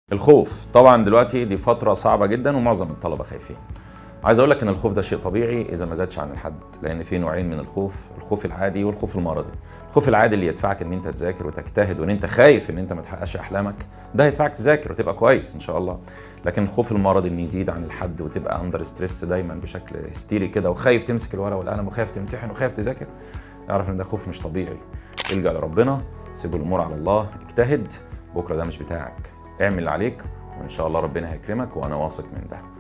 الخوف طبعا دلوقتي دي فترة صعبة جدا ومعظم الطلبة خايفين عايز اقول لك ان الخوف ده شيء طبيعي اذا ما زادش عن الحد لان في نوعين من الخوف الخوف العادي والخوف المرضي الخوف العادي اللي يدفعك ان انت تذاكر وتجتهد وان انت خايف ان انت ما تحققش احلامك ده هيدفعك تذاكر وتبقى كويس ان شاء الله لكن الخوف المرضي ان يزيد عن الحد وتبقى اندر ستريس دايما بشكل هستيري كده وخايف تمسك الورقه والقلم وخايف تمتحن وخايف تذاكر اعرف ان ده خوف مش طبيعي الجا لربنا سيب الامور على الله اجتهد بكره ده مش بتاعك اعمل اللي عليك وان شاء الله ربنا هيكرمك وانا واثق من ده